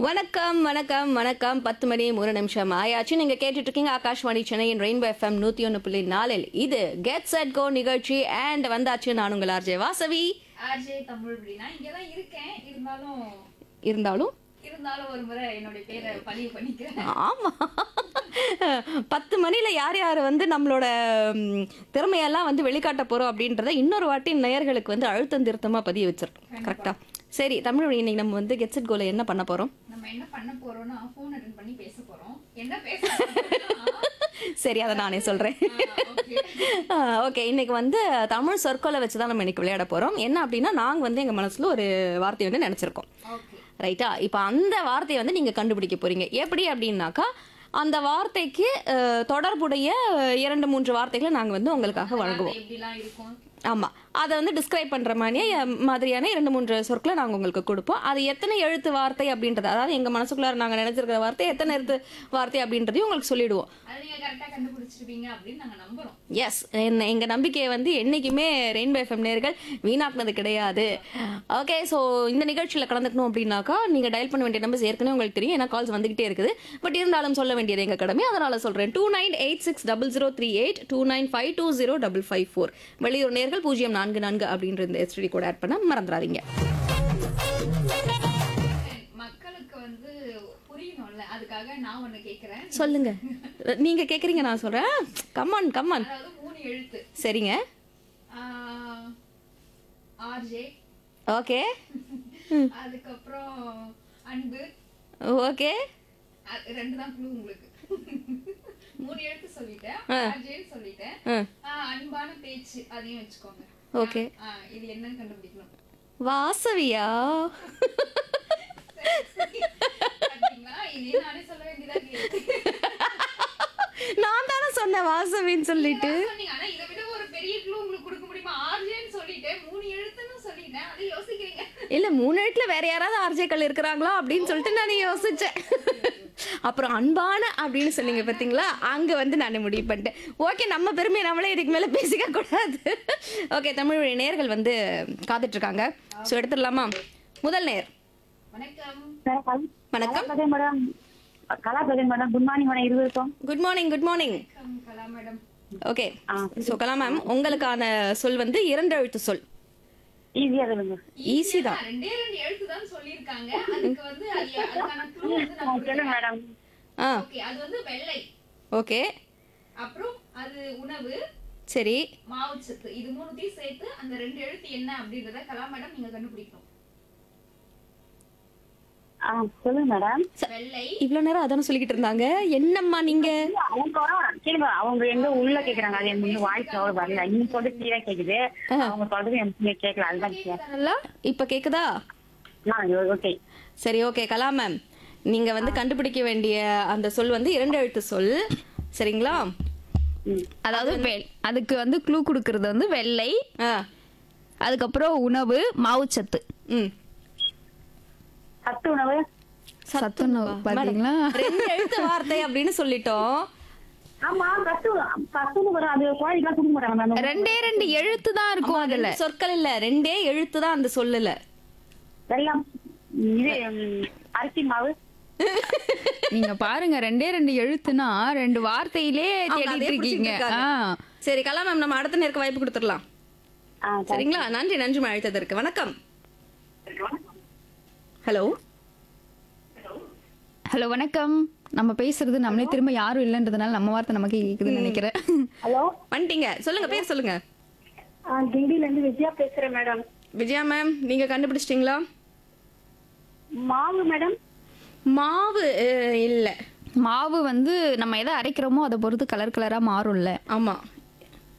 வணக்கம் வணக்கம் வணக்கம் பத்து மணி மூணு நிமிஷம் ஆயாச்சு நீங்க கேட்டுட்டு இருக்கீங்க ஆகாஷ்வாணி சென்னையின் ரெயின்போ எஃப்எம் நூத்தி ஒன்று புள்ளி நாலில் இது கெட் செட் கோ நிகழ்ச்சி அண்ட் வந்தாச்சு நான் உங்கள் ஆர்ஜே வாசவி ஆர்ஜே தமிழ் அப்படின்னா இங்கதான் இருக்கேன் இருந்தாலும் இருந்தாலும் இருந்தாலும் ஒரு முறை என்னுடைய பேரை பதிவு பண்ணிக்கிறேன் ஆமா பத்து மணில யார் யார் வந்து நம்மளோட ம், திறமையெல்லாம் வந்து வெளிக்காட்ட போறோம் அப்படின்றத இன்னொரு வாட்டி நேயர்களுக்கு வந்து அழுத்தம் திருத்தமா பதிய வச்சிருக்கோம் கரெக்டா சரி தமிழ் இன்னைக்கு நம்ம வந்து கெட் செட் கோல என்ன பண்ண போறோம் நம்ம என்ன பண்ண போறோம்னா ஃபோன் அட்டன் பண்ணி பேச போறோம் என்ன பேச போறோம்னா, சரி அதை நானே சொல்றேன் ஆ, okay. ஓகே இன்னைக்கு வந்து தமிழ் சொற்களை வச்சு தான் நம்ம இன்னைக்கு விளையாட போறோம் என்ன அப்படின்னா நாங்க வந்து எங்க மனசுல ஒரு வார்த்தையை வந்து நினைச்சிருக்கோம் Okay. ரைட்டா இப்போ அந்த வார்த்தையை வந்து நீங்க கண்டுபிடிக்க போறீங்க எப்படி அப்படின்னாக்கா அந்த வார்த்தைக்கு அஹ், தொடர்புடைய அஹ், இரண்டு மூன்று வார்த்தைகளை நாங்க வந்து உங்களுக்காக வழங்குவோம் அது எப்படிலாம் இருக்கும் ஆமா அதை வந்து டிஸ்கிரைப் பண்ற மாதிரியே அஹ், மாதிரியான இரண்டு மூன்று சொற்களை நாங்க உங்களுக்கு கொடுப்போம் அது எத்தனை எழுத்து வார்த்தை அப்படின்றது அதாவது எங்க மனசுக்குள்ளார நாங்க நினைச்சிருக்கிற வார்த்தை எத்தனை எழுத்து வார்த்தை அப்படின்றதையும் உங்களுக்கு சொல்லிடுவோம் அதை நீங்க கரெக்டா கண்டுபிடிச்சிருப்பீங்க அப்படின்னு நாங்க நம்புறோம் எஸ் எங்க நம்பிக்கையை வந்து என்னைக்குமே ரெயின்போ எஃப்எம் நேர்கள் வீணாக்குனது கிடையாது ஓகே ஸோ இந்த நிகழ்ச்சியில் கலந்துக்கணும் அப்படின்னாக்கா நீங்க டயல் பண்ண வேண்டிய நம்பர்ஸ் ஏற்கனவே உங்களுக்கு தெரியும் ஏன்னா கால்ஸ் வந்துகிட்டே இருக்குது பட் இருந்தாலும் சொல்ல வேண்டியது எங்க கடமை அதனால சொல்றேன் two nine eight six double zero three eight two nine five two zero double five four வெளியூர் நேர்கள் பூஜ்ஜியம் நான்கு நான்கு அப்படின்ற இந்த எஸ்டிடி கூட ஆட் பண்ண மறந்துடாதீங்க மக்களுக்கு வந்து புரியணும்ல அதுக்காக நான் ஒண்ணு கேக்குறேன் சொல்லுங்க நீங்க கேக்குறீங்க நான் சொல்றேன் கம்மான் கம்மான் அதாவது மூணு எழுத்து சரிங்க ஆர்ஜே ஓகே அதுக்கப்புறம் அன்பு ஓகே அ- ரெண்டு தான் க்ளூ உங்களுக்கு மூணு எழுத்து சொல்லிட்டேன் ஆர்ஜேன்னு சொல்லிட்டேன் ம் ஆ, அன்பான பேச்சு அதையும் வச்சுக்கோங்க ஓகே ஆ, இது என்னன்னு கண்டுபிடிக்கணும் வாசவியா பாத்தீங்களா இதையும் நானே சொல்ல வேண்டியதா இருக்கு நான் தானே சொன்னேன் வாசவின்னு சொல்லிட்டு சொன்னீங்க ஆனா இதை விட ஒரு பெரிய க்ளூ உங்களுக்கு கொடுக்க முடியுமா ஆர்ஜேன்னு சொல்லிட்டேன் மூணு எழுத்துன்னு சொல்லிட்டேன் அதை யோசிக்கிறீங்க இல்ல மூணு எழுத்துல வேற யாராவது ஆர்ஜேக்கள் இருக்கிறாங்களா அப்படின்னு சொல்லிட்டு நான் யோசிச்சேன் அப்புறம் அன்பான அப்படின்னு சொன்னீங்க பாத்தீங்களா அங்க வந்து நான் முடிவு பண்ணிட்டேன் ஓகே நம்ம பெருமையை நம்மளே இதுக்கு மேல பேசிக்க கூடாது ஓகே தமிழ் வழி நேர்கள் வந்து காத்துட்டு இருக்காங்க ஸோ எடுத்துடலாமா முதல் நேர் வணக்கம் வணக்கம் Kalapathi madam Kalapathi madam good morning madam இருவருக்கும் குட் மார்னிங் குட் மார்னிங் வணக்கம் Kala madam okay so Kala ma'am உங்களுக்கான சொல் வந்து இரண்டு எழுத்து சொல் ஈஸியா சொல்லுங்க ஈஸி தான் ரெண்டே ரெண்டு எழுத்து தான் சொல்லியிருக்காங்க அதுக்கு வந்து அது- அதுக்கான க்ளூ வந்து நான் சொல்லுங்க மேடம் ஆ ஓகே அது வந்து வெள்ளை ஓகே அப்புறம் அது உணவு சரி மாவுச்சத்து இது மூணுத்தையும் சேர்த்து அந்த ரெண்டு எழுத்து என்ன அப்படின்றத கலா மேடம் நீங்க கண்டுபிடிக்கணும் ஆ சொல்லுங்க மேடம் வெள்ளை இவ்வளவு நேரம் அதானே சொல்லிக்கிட்டு இருந்தாங்க என்னம்மா நீங்க அவங்க கேளுங்க அவங்க எங்க உள்ள கேக்குறாங்க அது எனக்கு வாய்ஸ் அவ்வளவு வரல நீங்க சொல்றது கிளியரா கேக்குது அவங்க சொல்றது எனக்கு கேட்கல அதுதான் கேக்குறேன். நல்லா இப்ப கேக்குதா ஆ ஓகே சரி ஓகே கலா மேம் நீங்க வந்து கண்டுபிடிக்க வேண்டிய அந்த சொல் வந்து இரண்டு எழுத்து சொல் சரிங்களா ம் அதாவது வெ- அதுக்கு வந்து க்ளூ கொடுக்கறது வந்து வெள்ளை ஆ அதுக்கப்புறம் உணவு மாவுச்சத்து ம் சத்து உணவு சத்துணவு பாத்தீங்களா ரெண்டு எழுத்து வார்த்தை அப்படின்னு சொல்லிட்டோம் ஆமா சத்து சத்துன்னு வரும் அது குழந்தைக்கெல்லாம் கொடுக்க மாட்டாங்க மேம் ரெண்டே ரெண்டு எழுத்து தான் இருக்கும் ஆமா, அதுல ரெண்டு சொற்கள் இல்ல ரெண்டே எழுத்து தான் அந்த சொல்லல வெள்ளம் இது ம், அரிசி மாவு நீங்க பாருங்க ரெண்டே ரெண்டு எழுத்துனா ரெண்டு வார்த்தையிலே அவங்க அதே தேடிட்டு பிடிச்சிட்டு இருக்கீங்க இருக்காங்க. ஆ. சரி கலா மேம் நம்ம அடுத்த நேருக்கு வாய்ப்பு கொடுத்துடலாம் ஆ சரிங்களா நன்றி நன்றி அழைத்ததற்கு வணக்கம் ஹலோ ஹலோ வணக்கம் நம்ம பேசுறது நம்மளே திரும்ப யாரும் இல்லைன்றதுனால நம்ம வார்த்தை நமக்கு கேக்குதுன்னு நினைக்கிறேன் ஹலோ வந்துட்டீங்க சொல்லுங்க பேர் சொல்லுங்க கிண்டில இருந்து விஜயா பேசுறேன் மேடம் விஜயா மேம் நீங்க கண்டுபிடிச்சிட்டீங்களா மாவு மேடம் மாவு அஹ், இல்ல மாவு வந்து நம்ம எதை அரைக்கிறோமோ அதை பொறுத்து கலர் கலரா மாறும்ல ஆமா